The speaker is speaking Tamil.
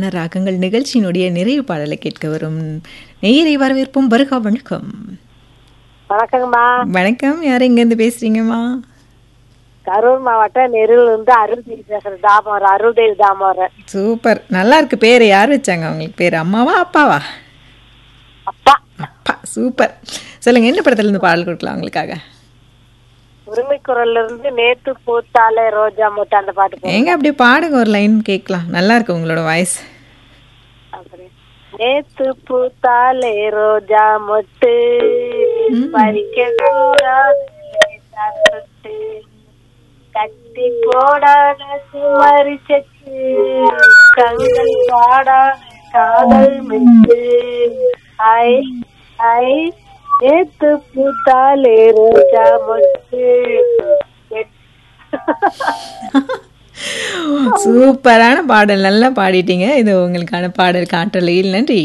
சுகமான ராகங்கள் நிகழ்ச்சியினுடைய நிறைவு பாடலை கேட்க வரும் நேயரை வரவேற்போம் வருகா வணக்கம் வணக்கங்கம்மா வணக்கம் யார் எங்கேருந்து பேசுறீங்கம்மா கரூர் மாவட்டம் நெருள் இருந்து அருள்தேவி பேசுறேன் தாமோரம் அருள்தேவி தாமோரம் சூப்பர் நல்லா இருக்கு பேர் யார் வச்சாங்க உங்களுக்கு பேர் அம்மாவா அப்பாவா அப்பா அப்பா சூப்பர் சொல்லுங்க என்ன படத்துல இருந்து பாடல் கொடுக்கலாம் உங்களுக்காக உரிமை குரல்ல இருந்து நேத்து பூத்தாலே ரோஜா மொட்டு அந்த பாட்டு போ எங்க அப்படியே பாடுங்க ஒரு லைன் கேட்கலாம் நல்லா இருக்கு உங்களோட வாய்ஸ் அப்படி. நேத்து பூத்தாலே ரோஜா மொட்டு பறிக்க கூடாது லேசா தொட்டு. கட்டி போடாத சுமரி செட்டு கண்கள் பாடாத காதல் மெட்டு ஐ ஐ நேத்து பூத்தாலே ரோஜா மொட்டு சூப்பரான பாடல் நல்லா பாடிட்டீங்க இது உங்களுக்கான பாடல் காற்றலையில் நன்றி